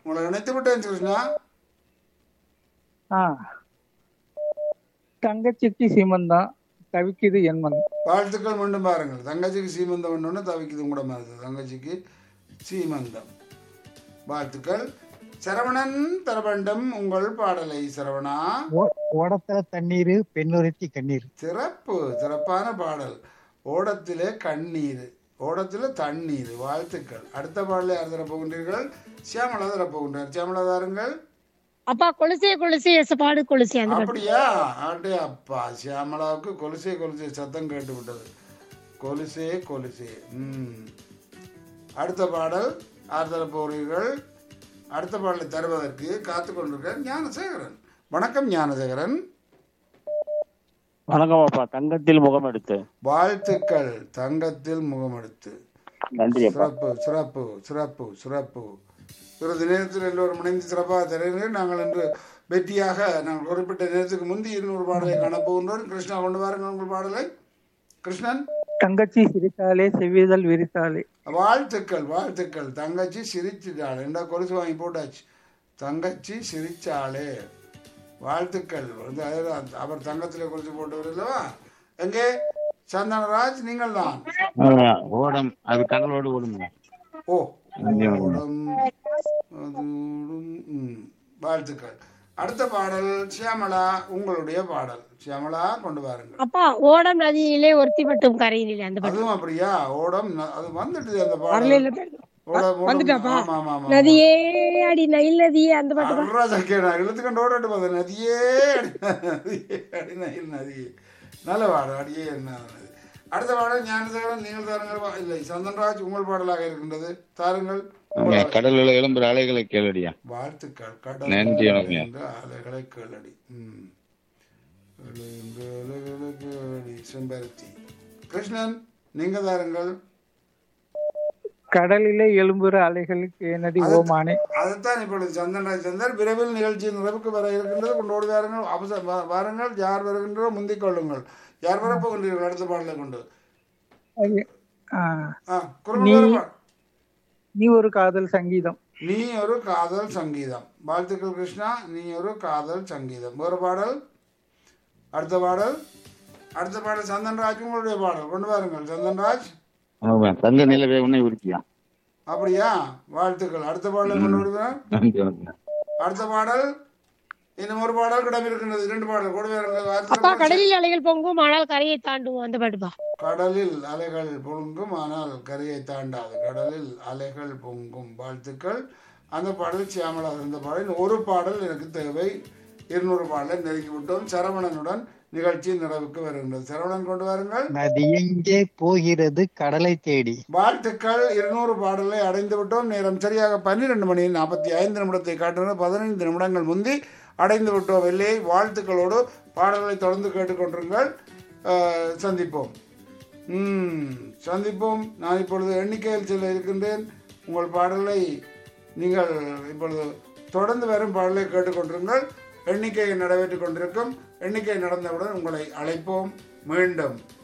உங்களை இணைத்து விட்டேன் கிருஷ்ணா ஆ தங்கச்சிக்கு சீமந்தம் தவிக்குது என் மனம் வாழ்த்துக்கள் மீண்டும் பாருங்கள் தங்கச்சிக்கு சீமந்தம் ஒன்று தவிக்குது கூட மாதிரி தங்கச்சிக்கு சீமந்தம் வாழ்த்துக்கள் சரவணன் தரவண்டம் உங்கள் பாடலை சரவணா ஓ- ஓடத்துல தண்ணீர் பெண்ணுறுத்தி கண்ணீர் சிறப்பு சிறப்பான பாடல் ஓடத்திலே கண்ணீர் ஓடத்திலே தண்ணீர் வாழ்த்துக்கள் அடுத்த பாடலை யார் தர போகின்றீர்கள் சியாமலா தர போகின்றார் சியாமலா தாருங்கள் அப்பா கொலுசே கொலுசே எசப்பாடு கொலுசே அந்த பாட்டு அப்படியா அடே அப்பா சியாமலாவுக்கு கொலுசே கொலுசே சத்தம் கேட்டு விட்டது கொலுசே கொலுசே ம் அடுத்த பாடல் யார் தர போகிறீர்கள் அடுத்த பாடலை தருவதற்கு காத்து கொண்டிருக்கிற ஞானசேகரன் வணக்கம் ஞானசேகரன் வணக்கம் அப்பா தங்கத்தில் முகம் எடுத்து வாழ்த்துக்கள் தங்கத்தில் முகமெடுத்து நன்றி அப்பா சிறப்பு சிறப்பு சிறப்பு சிறப்பு சிறிது நேரத்தில் எல்லோரும் இணைந்து சிறப்பாக தருகிறேன் நாங்கள் இன்று வெற்றியாக நாங்கள் குறிப்பிட்ட நேரத்துக்கு முந்தி இன்னொரு பாடலை காணப்போகின்றோம் கிருஷ்ணா கொண்டு வாருங்கள் உங்கள் பாடலை கிருஷ்ணன் தங்கச்சி சிரித்தாலே செவ்விதழ் விரித்தாலே வாழ்த்துக்கள் வாழ்த்துக்கள் தங்கச்சி சிரிச்சிட்டாள் என்ன கொலுசு வாங்கி போட்டாச்சு தங்கச்சி சிரிச்சாளே வாழ்த்துக்கள் வந்து அதுதான் அவர் தங்கத்தில் கொலுசு போட்டவர் அல்லவா எங்கே சந்தனராஜ் நீங்கள் தான் ஆ, ஓடம் அது கடலோடு ஓடுங்க ஓ நன்றி வணக்கம். ஓடம் அதோடும் ம், வாழ்த்துக்கள் அடுத்த பாடல் சியாமளா உங்களுடைய பாடல் சியாமளா கொண்டு வாருங்கள் அப்பா ஓடம் நதியிலே ஒருத்தி மட்டும் கரையிலே அந்த பாட்டு அதுவும் அப்படியா ஓடம் ந- அது வந்துட்டு அந்த வரல பாடல் ஓடம், ஓடம். வந்துட்டாப்பா? ஆமா, ஆமா, ஆமா. நதியே அடி நயில் நதியே அந்த பாட்டு பா. அட்ரா சக்கேடா இழுத்துக்கண்டு ஓடட்டு போத நதியே அடி நதியே அடி நயில் நதியே நல்ல பாடல் அடியே என்ன நதி. அடுத்த பாடல் ஞானசேகரன் நீங்கள் தாருங்கள் வா- இல்லை சந்தன்ராஜ் உங்கள் பாடலாக இருக்கின்றது தாருங்கள் ஆமா, கடலில் எழும்புற அலைகளை கேளடியா வாழ்த்துக்கள் நன்றி, கடல் வணக்கம். என்ற அலைகளை கேளடி ம். எழுந்து அலைகளை கேளடி செம்பருத்தி கிருஷ்ணன் நீங்க தாருங்கள் கடலிலே எழும்புற அலைகளுக்கு என்னடி ஓமானே அதைத்தான் இப்பொழுது சந்தன்ராஜ் சந்தர் விரைவில் நிகழ்ச்சி நிறைவுக்கு வர இருக்கின்றது கொண்டு ஓடி வாருங்கள் அவசர வா- வாருங்கள் யார் வருகின்றோ முந்திக் கொள்ளுங்கள் யார் வரப்போகின்றீர்கள் அடுத்த பாடலை கொண்டு அது, ஆ, ஆ குரல் வேறு பா- நீ ஒரு காதல் சங்கீதம் நீ ஒரு காதல் சங்கீதம் வாழ்த்துக்கள் கிருஷ்ணா நீ ஒரு காதல் சங்கீதம் ஒரு பாடல் அடுத்த பாடல் அடுத்த பாடல் சந்தன்ராஜ் உங்களுடைய பாடல் கொண்டு வாருங்கள் சந்தன்ராஜ் ஆமா, தங்க நிலவே உன்னை உறுதியா அப்படியா வாழ்த்துக்கள் அடுத்த பாடலை கொண்டு வருகிறேன் நன்றி வணக்கம் அடுத்த பாடல் இன்னும் ஒரு பாடல் கிடம் இருக்கின்றது இரண்டு பாடல் கொண்டு வாருங்கள் அப்பா வாழ்த்துக்கள் கடலில் அலைகள் பொங்கும் ஆனால் கரையை தாண்டுவோம் அந்த பாட்டுப்பா கடலில் அலைகள் பொங்கும் ஆனால் கரையை தாண்டாது கடலில் அலைகள் பொங்கும் வாழ்த்துக்கள் அந்த பாடல் சியாமலா இருந்த பாடல் ஒரு பாடல் எனக்கு தேவை இருநூறு பாடலை நெருங்கி விட்டோம் சரவணனுடன் நிகழ்ச்சி நிறைவுக்கு வருகின்றது சரவணன் கொண்டு வாருங்கள் நதி எங்கே போகிறது கடலை தேடி வாழ்த்துக்கள் இருநூறு பாடலை அடைந்து விட்டோம் நேரம் சரியாக பன்னிரெண்டு மணி நாற்பத்தி ஐந்து நிமிடத்தை காட்டுகிறது பதினைந்து நிமிடங்கள் முந்தி அடைந்து விட்டோம் வெள்ளையை வாழ்த்துக்களோடு பாடல்களை தொடர்ந்து கேட்டுக்கொண்டிருங்கள் அஹ், சந்திப்போம் ம் சந்திப்போம் நான் இப்பொழுது எண்ணிக்கையில் செல்ல இருக்கின்றேன் உங்கள் பாடலை நீங்கள் இப்பொழுது தொடர்ந்து வரும் பாடலை கேட்டுக்கொண்டிருங்கள் எண்ணிக்கை நடைபெற்றுக் கொண்டிருக்கும் எண்ணிக்கை நடந்தவுடன் உங்களை அழைப்போம் மீண்டும்